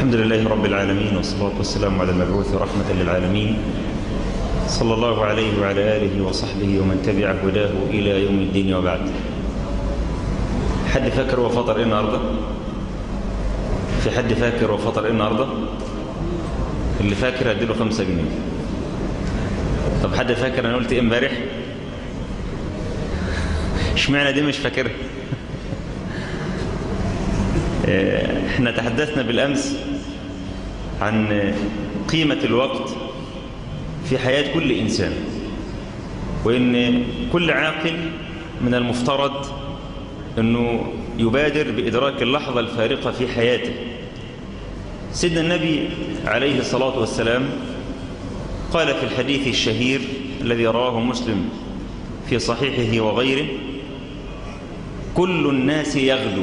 الحمد لله رب العالمين والصلاة والسلام على المبعوث رحمة للعالمين صلى الله عليه وعلى آله وصحبه ومن تبع هداه إلى يوم الدين وبعد حد فاكر وفطر إيه النهاردة في حد فاكر وفطر إيه النهاردة اللي فاكر هديله خمسة جنيه طب حد فاكر أنا قلت إيه امبارح اشمعنى دي مش فاكرها احنا تحدثنا بالأمس عن قيمة الوقت في حياة كل إنسان وإن كل عاقل من المفترض أنه يبادر بإدراك اللحظة الفارقة في حياته سيدنا النبي عليه الصلاة والسلام قال في الحديث الشهير الذي رواه مسلم في صحيحه وغيره كل الناس يغدو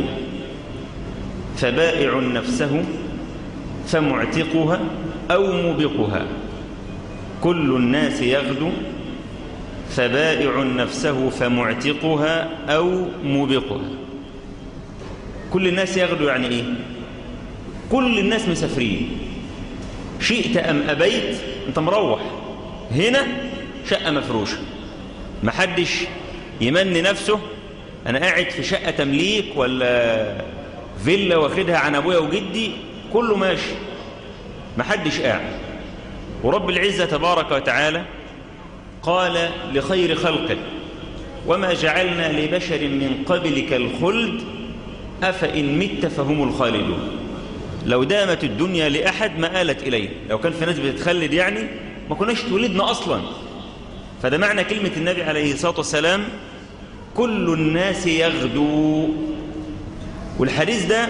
فبائع نفسه فمعتقها أو موبقها كل الناس يغدو فبائع نفسه فمعتقها أو موبقها كل الناس يغدو يعني إيه كل الناس مسافرين شئت أم أبيت أنت مروح هنا شقة مفروشة محدش يمني نفسه أنا قاعد في شقة تمليك ولا فيلا واخدها عن أبويا وجدي كله ماشي محدش قاعد ورب العزة تبارك وتعالى قال لخير خلقه وما جعلنا لبشر من قبلك الخلد أفإن مت فهم الخالدون لو دامت الدنيا لأحد ما آلت إليه لو كان في ناس بتتخلد يعني ما كناش تولدنا أصلا فده معنى كلمة النبي عليه الصلاة والسلام كل الناس يغدو والحديث ده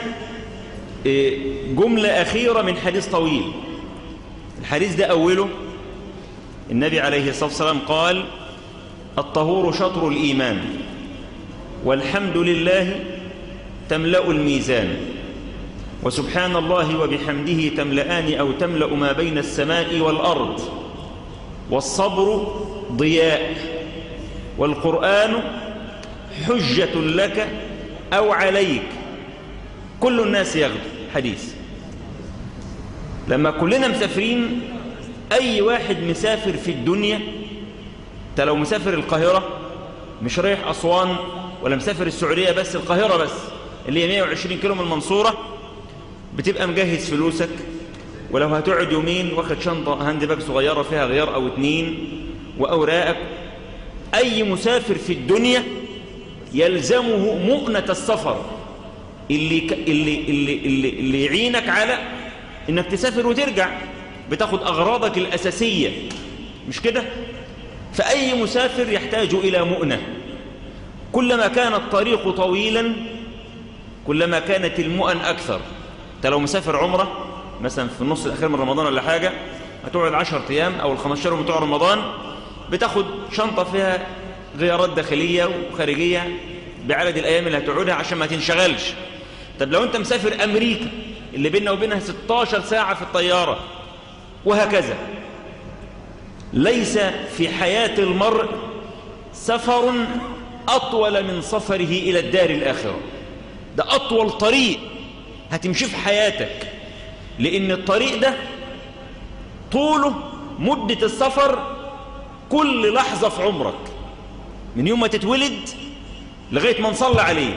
جملة أخيرة من حديث طويل الحديث ده أوله النبي عليه الصلاة والسلام قال الطهور شطر الإيمان والحمد لله تملأ الميزان وسبحان الله وبحمده تملأان أو تملأ ما بين السماء والأرض والصبر ضياء والقرآن حجة لك أو عليك كل الناس يغدو حديث لما كلنا مسافرين أي واحد مسافر في الدنيا انت لو مسافر القاهرة مش رايح أسوان ولا مسافر السعودية بس القاهرة بس اللي هي 120 كيلو من المنصورة بتبقى مجهز فلوسك ولو هتقعد يومين واخد شنطة هاند باج صغيرة فيها غيار أو اتنين وأوراقك أي مسافر في الدنيا يلزمه مؤنة السفر اللي, اللي, اللي, اللي, اللي يعينك على انك تسافر وترجع بتاخد أغراضك الأساسية مش كده فأي مسافر يحتاج إلى مؤنة كلما كان الطريق طويلا كلما كانت المؤن أكثر انت لو مسافر عمرة مثلا في النص الأخير من رمضان ولا حاجة هتقعد عشر أيام أو الخمسة يوم بتوع رمضان بتاخد شنطة فيها غيارات داخلية وخارجية بعدد الأيام اللي هتقعدها عشان ما تنشغلش طب لو أنت مسافر أمريكا اللي بيننا وبينها 16 ساعة في الطيارة وهكذا ليس في حياة المرء سفر أطول من سفره إلى الدار الآخرة ده أطول طريق هتمشي في حياتك لأن الطريق ده طوله مدة السفر كل لحظة في عمرك من يوم ما تتولد لغاية ما نصلى عليك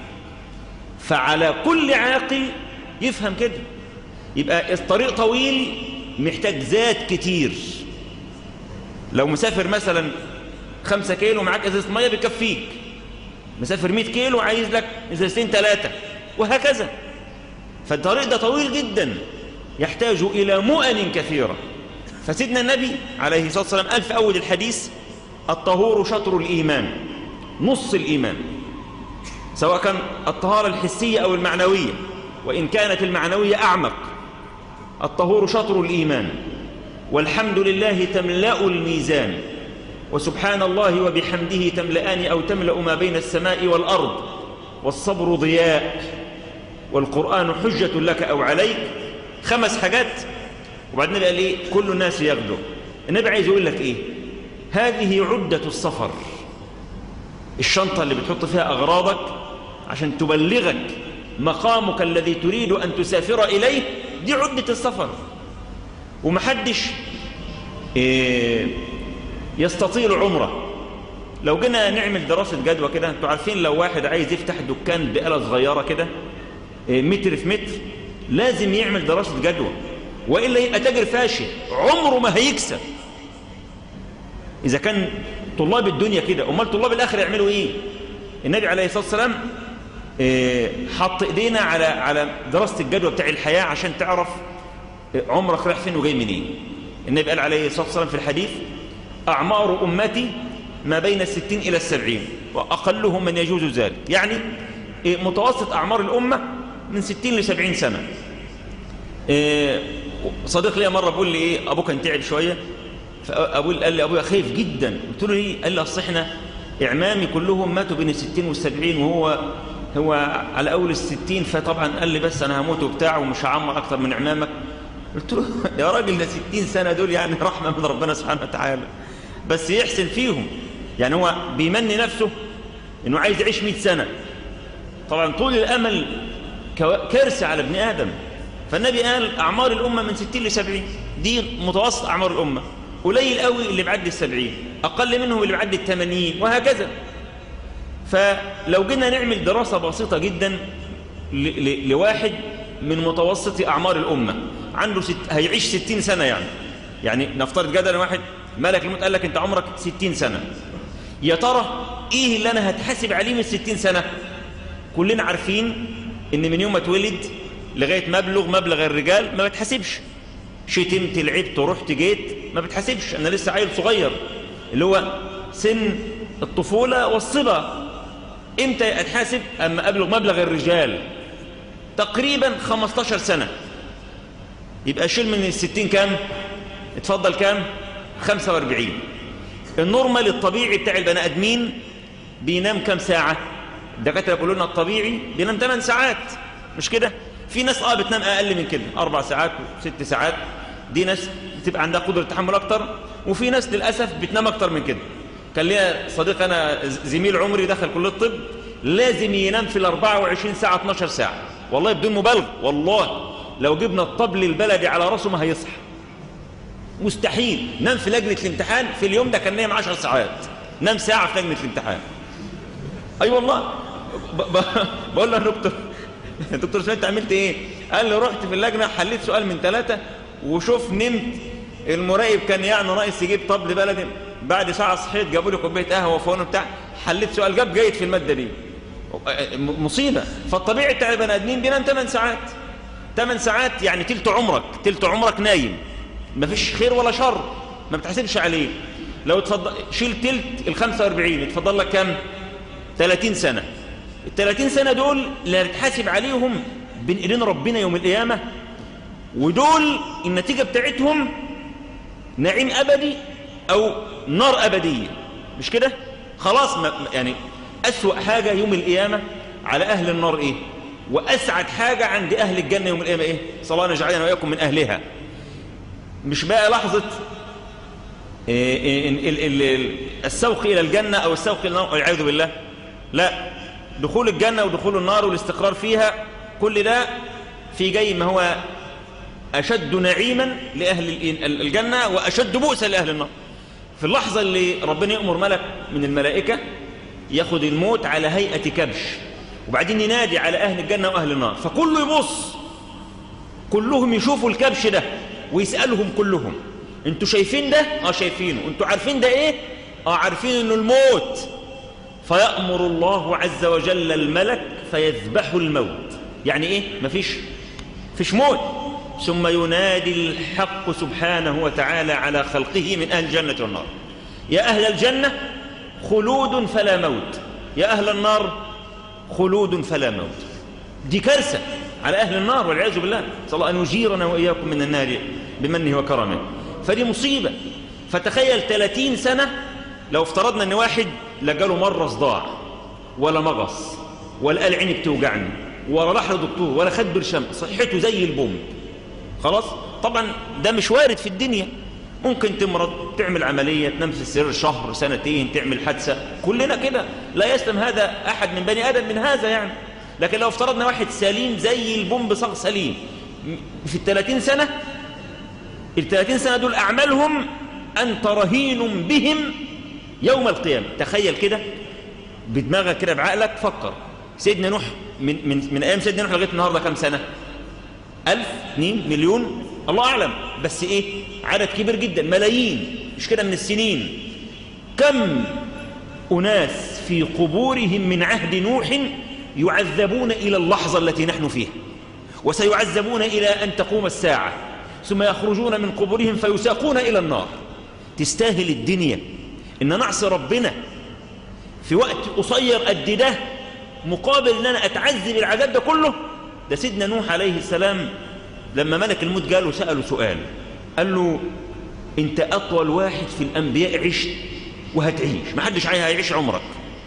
فعلى كل عاقل يفهم كده يبقى الطريق طويل محتاج ذات كتير لو مسافر مثلا خمسة كيلو معاك ازازة مية بيكفيك مسافر مئة كيلو عايز لك ازازتين ثلاثة وهكذا فالطريق ده طويل جدا يحتاج إلى مؤن كثيرة فسيدنا النبي عليه الصلاة والسلام قال في أول الحديث الطهور شطر الإيمان نص الإيمان سواء كان الطهارة الحسية أو المعنوية وإن كانت المعنوية أعمق الطهور شطر الإيمان والحمد لله تملأ الميزان وسبحان الله وبحمده تملأان أو تملأ ما بين السماء والأرض والصبر ضياء والقرآن حجة لك أو عليك خمس حاجات وبعدين قال إيه كل الناس يغدو النبي عايز يقول لك إيه هذه عدة السفر الشنطة اللي بتحط فيها أغراضك عشان تبلغك مقامك الذي تريد أن تسافر إليه دي عدة السفر ومحدش إيه يستطيل عمره لو جينا نعمل دراسة جدوى كده انتوا عارفين لو واحد عايز يفتح دكان بآلة صغيرة كده إيه متر في متر لازم يعمل دراسة جدوى وإلا يبقى تاجر فاشل عمره ما هيكسب إذا كان طلاب الدنيا كده أمال طلاب الآخر يعملوا إيه النبي عليه الصلاة والسلام إيه حط إيدينا على على دراسة الجدوى بتاع الحياة عشان تعرف عمرك رايح فين وجاي منين النبي قال عليه الصلاة والسلام في الحديث أعمار أمتي ما بين الستين إلى السبعين وأقلهم من يجوز ذلك يعني متوسط أعمار الأمة من ستين لسبعين سنة صديق لي مرة بقول لي إيه أبوك كان تعب شوية فأبوه قال لي أبويا خايف جدا قلت له إيه قال لي أصل إحنا إعمامي كلهم ماتوا بين الستين والسبعين وهو هو على أول الستين فطبعا قال لي بس أنا هموت وبتاع ومش هعمر أكتر من إعمامك قلت له يا راجل ده ستين سنة دول يعني رحمة من ربنا سبحانه وتعالى بس يحسن فيهم يعني هو بيمني نفسه انه عايز يعيش 100 سنة طبعا طول الامل كارثة على ابن ادم فالنبي قال اعمار الامة من 60 ل 70 دي متوسط اعمار الامة قليل قوي اللي بعد السبعين اقل منهم اللي بعد الثمانين وهكذا فلو جينا نعمل دراسة بسيطة جدا لواحد من متوسط اعمار الامة عنده ست... هيعيش 60 سنة يعني يعني نفترض جدلا واحد ملك الموت قال لك انت عمرك 60 سنة يا ترى ايه اللي انا هتحاسب عليه من 60 سنة كلنا عارفين ان من يوم ما اتولد لغاية ما ابلغ مبلغ الرجال ما بتحاسبش شتمت لعبت ورحت جيت ما بتحاسبش انا لسه عيل صغير اللي هو سن الطفولة والصبا امتى اتحاسب اما ابلغ مبلغ الرجال تقريبا 15 سنة يبقى شيل من الستين كام اتفضل كام 45 النورمال الطبيعي بتاع البني ادمين بينام كام ساعة الدكاتره يقولوا لنا الطبيعي بينام 8 ساعات مش كده في ناس اه بتنام اقل من كده اربع ساعات وست ساعات دي ناس بتبقى عندها قدرة تحمل اكتر وفي ناس للأسف بتنام اكتر من كده كان ليا صديق انا زميل عمري دخل كلية الطب لازم ينام في ال 24 ساعة 12 ساعة والله بدون مبالغ والله لو جبنا الطبل البلدي على راسه ما هيصحى مستحيل نام في لجنة الامتحان في اليوم ده كان نايم 10 ساعات نام ساعة في لجنة الامتحان اي أيوة والله ب ب بقول له دكتور دكتور سمعت عملت ايه قال لي رحت في اللجنة حليت سؤال من ثلاثة وشوف نمت المراقب كان يعني ناقص يجيب طبل بلدي بعد ساعة صحيت جابوا لي كوبايه قهوة وفون بتاع حليت سؤال جاب جيد في المادة دي مصيبة فالطبيعي بتاع البني ادمين بينام 8 ساعات 8 ساعات يعني تلت عمرك تلت عمرك نايم مفيش خير ولا شر ما بتحسبش عليه لو تفضل شيل تلت ال 45 اتفضل لك كام 30 سنة ال 30 سنة دول لا تحاسب عليهم بين ايدين ربنا يوم القيامة ودول النتيجة بتاعتهم نعيم أبدي أو نار أبدية مش كده خلاص ما يعني أسوأ حاجة يوم القيامة على أهل النار إيه وأسعد حاجة عند أهل الجنة يوم القيامة إيه صلى الله نجعلنا وإياكم من أهلها مش بقى لحظة السوق إلى الجنة أو السوق إلى النار والعياذ بالله لا دخول الجنة ودخول النار والاستقرار فيها كل ده في جاي ما هو أشد نعيما لأهل الجنة وأشد بؤسا لأهل النار في اللحظة اللي ربنا يأمر ملك من الملائكة ياخد الموت على هيئة كبش وبعدين ينادي على أهل الجنة وأهل النار فكله يبص كلهم يشوفوا الكبش ده ويسألهم كلهم انتوا شايفين ده؟ اه شايفينه انتوا عارفين ده ايه؟ اه عارفين انه الموت فيأمر الله عز وجل الملك فيذبح الموت يعني ايه؟ مفيش فيش موت ثم ينادي الحق سبحانه وتعالى على خلقه من أهل الجنة والنار يا أهل الجنة خلود فلا موت يا أهل النار خلود فلا موت دي كارثة على أهل النار والعياذ بالله صلى الله أن يجيرنا وإياكم من النار بمنه وكرمه فدي مصيبة فتخيل 30 سنة لو افترضنا أن واحد لقاله مرة صداع ولا مغص ولا قال عيني بتوجعني ولا راح لدكتور ولا خد برشام صحته زي البوم خلاص طبعا ده مش وارد في الدنيا ممكن تمرض تعمل عملية تنام في السرير شهر سنتين تعمل حادثة كلنا كده لا يسلم هذا أحد من بني آدم من هذا يعني لكن لو افترضنا واحد سليم زي البوم بصغ سليم في الثلاثين سنة الثلاثين سنة دول أعمالهم أنت رهين بهم يوم القيامة تخيل كده بدماغك كده بعقلك فكر سيدنا نوح من, من, من أيام سيدنا نوح لغاية النهاردة كم سنة ألف اثنين مليون الله أعلم بس إيه عدد كبير جدا ملايين مش كده من السنين كم أناس في قبورهم من عهد نوح يعذبون إلى اللحظة التي نحن فيها وسيعذبون إلى أن تقوم الساعة ثم يخرجون من قبورهم فيساقون إلى النار تستاهل الدنيا إن نعصي ربنا في وقت قصير قد ده مقابل ان انا اتعذب العذاب ده كله ده سيدنا نوح عليه السلام لما ملك الموت جاله سأله سؤال قال له انت اطول واحد في الانبياء عشت وهتعيش ما حدش هيعيش عمرك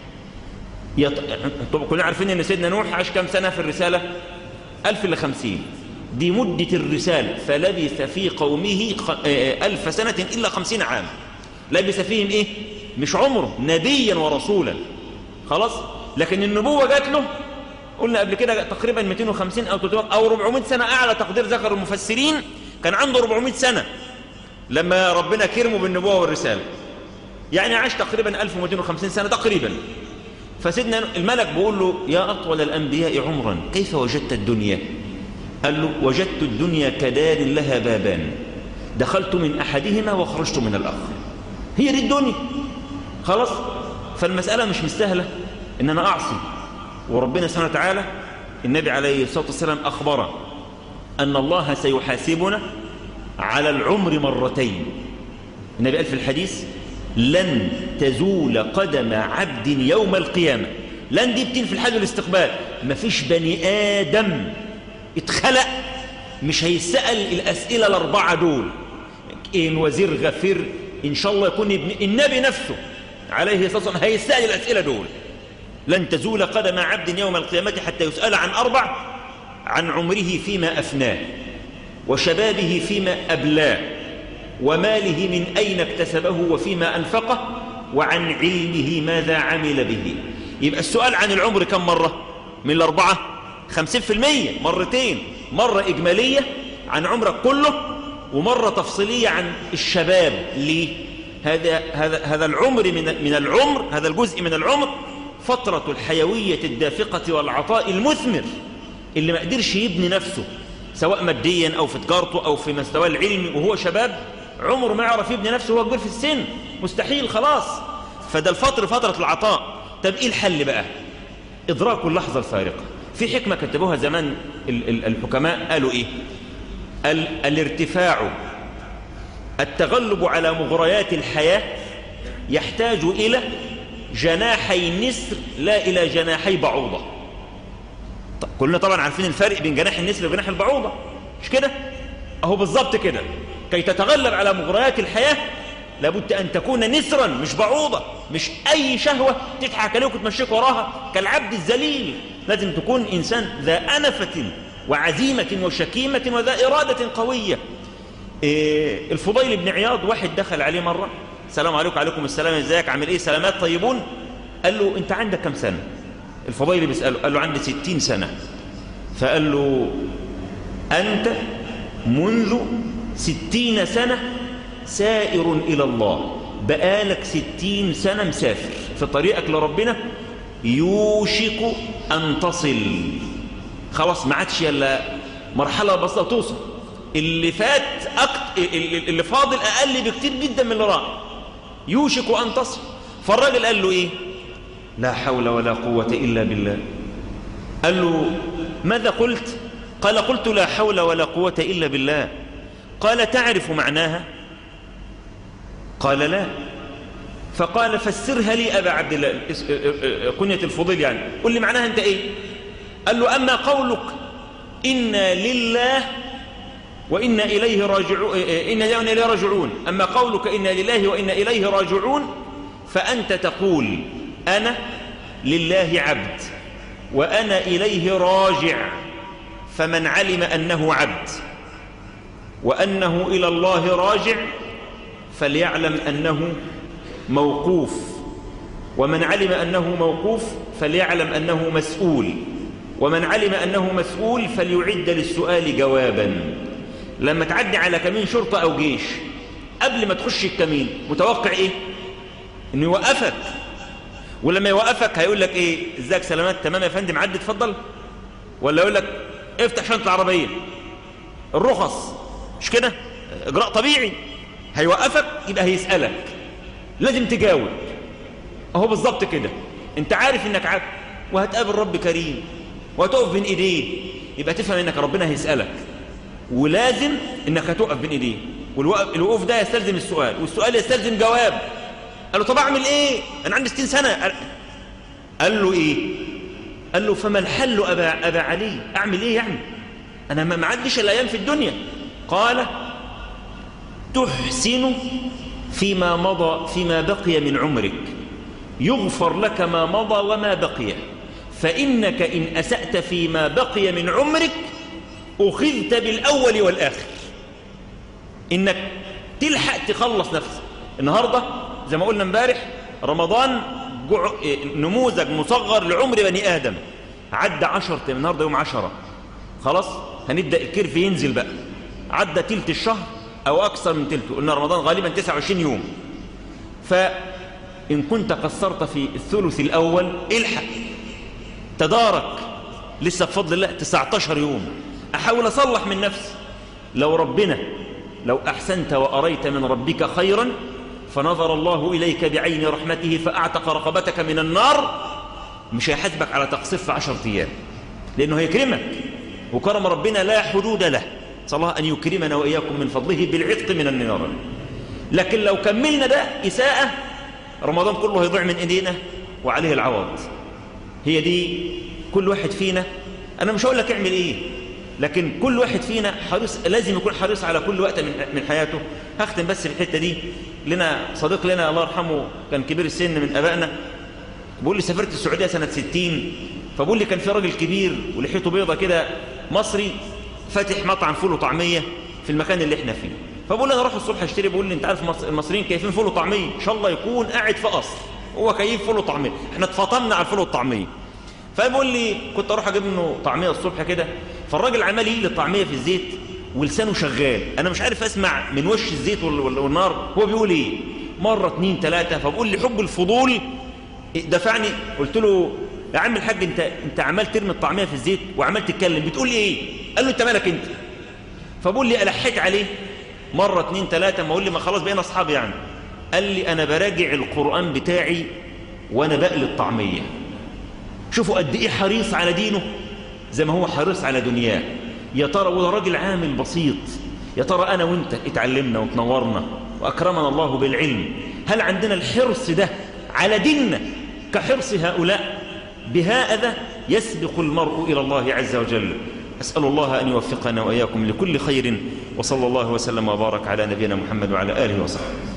يط... طب كلنا عارفين ان سيدنا نوح عاش كام سنة في الرسالة ألف إلى خمسين دي مدة الرسالة فلبث في قومه خ... ألف سنة إلا خمسين عام لبث فيهم إيه مش عمره نبيا ورسولا خلاص لكن النبوة جات له قلنا قبل كده تقريبا 250 أو 300 أو 400 سنة أعلى تقدير ذكر المفسرين كان عنده 400 سنة لما ربنا كرمه بالنبوة والرسالة يعني عاش تقريبا 1250 سنة تقريبا فسيدنا الملك بيقول له يا أطول الأنبياء عمرا كيف وجدت الدنيا قال له وجدت الدنيا كدار لها بابان دخلت من أحدهما وخرجت من الآخر هي دي الدنيا خلاص فالمسألة مش مستاهلة إن أنا أعصي وربنا سبحانه وتعالى النبي عليه الصلاة والسلام أخبر أن الله سيحاسبنا على العمر مرتين النبي قال في الحديث لن تزول قدم عبد يوم القيامة لن دي بتين في الحال والاستقبال مفيش بني آدم اتخلق مش هيسأل الأسئلة الأربعة دول إن وزير غفير إن شاء الله يكون ابن النبي نفسه عليه الصلاة والسلام هيسأل الأسئلة دول لن تزول قدم عبد يوم القيامة حتى يسأل عن أربع عن عمره فيما أفناه وشبابه فيما أبلاه وماله من أين اكتسبه وفيما أنفقه وعن علمه ماذا عمل به يبقى السؤال عن العمر كم مرة من الأربعة خمسين في المية مرتين مرة إجمالية عن عمرك كله ومرة تفصيلية عن الشباب ليه هذا, هذا, هذا العمر من, من العمر هذا الجزء من العمر فترة الحيوية الدافقة والعطاء المثمر اللي ما قدرش يبني نفسه سواء ماديا أو في تجارته أو في مستوى العلمي وهو شباب عمره ما يعرف يبني نفسه وهو كبير في السن مستحيل خلاص فده الفترة فترة العطاء طب إيه الحل بقى إدراك اللحظة الفارقة في حكمة كتبوها زمان الحكماء قالوا إيه ال الارتفاع التغلب على مغريات الحياة يحتاج إلى جناحي نسر لا إلى جناحي بعوضة طب كلنا طبعا عارفين الفرق بين جناح النسر وجناح البعوضة مش كده أهو بالظبط كده كي تتغلب على مغريات الحياة لابد أن تكون نسرا مش بعوضة مش أي شهوة تضحك عليك وتمشيك وراها كالعبد الذليل لازم تكون إنسان ذا أنفة وعزيمة وشكيمة وذا إرادة قوية إيه الفضيل بن عياض واحد دخل عليه مرة السلام عليكم عليكم السلام ازيك عامل ايه سلامات طيبون قال له انت عندك كم سنة الفضيل بيسأله قال له عندي ستين سنة فقال له أنت منذ ستين سنة سائر إلى الله بقالك ستين سنة مسافر في طريقك لربنا يوشك أن تصل خلاص ما عادش الا مرحلة بسيطة توصل اللي فات أكت... اللي فاضل أقل بكتير جدا من اللي راح يوشك أن تصل فالراجل قال له إيه لا حول ولا قوة إلا بالله قال له ماذا قلت قال قلت لا حول ولا قوة إلا بالله قال تعرف معناها قال لا فقال فسرها لي أبا عبد الله كنية الفضيل يعني قل لي معناها أنت إيه قال له أما قولك إنا لله وإنا إليه راجعون إنا إليه راجعون أما قولك إنا لله وإنا إليه راجعون فأنت تقول أنا لله عبد وأنا إليه راجع فمن علم أنه عبد وأنه إلى الله راجع فليعلم أنه موقوف ومن علم أنه موقوف فليعلم أنه مسؤول ومن علم أنه مسؤول فليعد للسؤال جوابا لما تعدي على كمين شرطة أو جيش قبل ما تخش الكمين متوقع إيه إنه يوقفك ولما يوقفك هيقول لك إيه إزيك سلامات تمام يا فندم عدي اتفضل ولا يقول لك افتح شنطة العربية الرخص مش كده إجراء طبيعي هيوقفك يبقى هيسألك لازم تجاوب اهو بالظبط كده انت عارف انك عبد وهتقابل رب كريم وهتقف بين ايديه يبقى تفهم انك ربنا هيسألك ولازم انك هتقف بين ايديه والوقوف ده يستلزم السؤال والسؤال يستلزم جواب قال له طب اعمل ايه انا عندي 60 سنة قال له ايه قال له فما الحل ابا, أبا علي اعمل ايه يعني انا ما عدش الايام في الدنيا قال تحسن فيما مضى فيما بقي من عمرك يغفر لك ما مضى وما بقي فإنك إن أسأت فيما بقي من عمرك أخذت بالأول والآخر إنك تلحق تخلص نفسك النهاردة زي ما قلنا امبارح رمضان نموذج مصغر لعمر بني آدم عدى عشر النهاردة يوم عشرة خلاص هنبدأ الكيرف ينزل بقى عدى تلت الشهر أو أكثر من تلته قلنا رمضان غالبا 29 يوم فإن كنت قصرت في الثلث الأول الحق تدارك لسه بفضل الله 19 يوم أحاول أصلح من نفسي لو ربنا لو أحسنت وأريت من ربك خيرا فنظر الله إليك بعين رحمته فأعتق رقبتك من النار مش هيحاسبك على تقصير في عشر أيام لأنه هيكرمك وكرم ربنا لا حدود له صلى الله أن يكرمنا وإياكم من فضله بالعتق من النار لكن لو كملنا ده إساءة رمضان كله هيضيع من إيدينا وعليه العوض هي دي كل واحد فينا أنا مش هقول لك اعمل إيه لكن كل واحد فينا حريص لازم يكون حريص على كل وقت من من حياته هختم بس الحته دي لنا صديق لنا الله يرحمه كان كبير السن من ابائنا بيقول لي سافرت السعوديه سنه 60 فبقول لي كان في راجل كبير ولحيته بيضه كده مصري فاتح مطعم فول وطعميه في المكان اللي احنا فيه فبقول انا اروح الصبح اشتري بقول لي انت عارف المصريين كيفين فول وطعميه ان شاء الله يكون قاعد في قصر هو كيف فول وطعميه احنا اتفطمنا على الفول والطعميه فبقول لي كنت اروح اجيب منه طعميه الصبح كده فالراجل عمال يقلي الطعميه في الزيت ولسانه شغال انا مش عارف اسمع من وش الزيت والنار هو بيقول ايه مره اتنين تلاته فبقول لي حب الفضول دفعني قلت له يا عم الحاج انت انت عمال ترمي الطعميه في الزيت وعمال تتكلم بتقول لي ايه قال له انت مالك انت فبقول لي الحيت عليه مره اتنين تلاته ما اقول لي ما خلاص بقينا اصحاب يعني قال لي انا براجع القران بتاعي وانا بقلي الطعميه شوفوا قد ايه حريص على دينه زي ما هو حريص على دنياه يا ترى وده راجل عامل بسيط يا ترى انا وانت اتعلمنا وتنورنا واكرمنا الله بالعلم هل عندنا الحرص ده على ديننا كحرص هؤلاء بهذا يسبق المرء إلى الله عز وجل أسأل الله أن يوفقنا وإياكم لكل خير وصلى الله وسلم وبارك على نبينا محمد وعلى آله وصحبه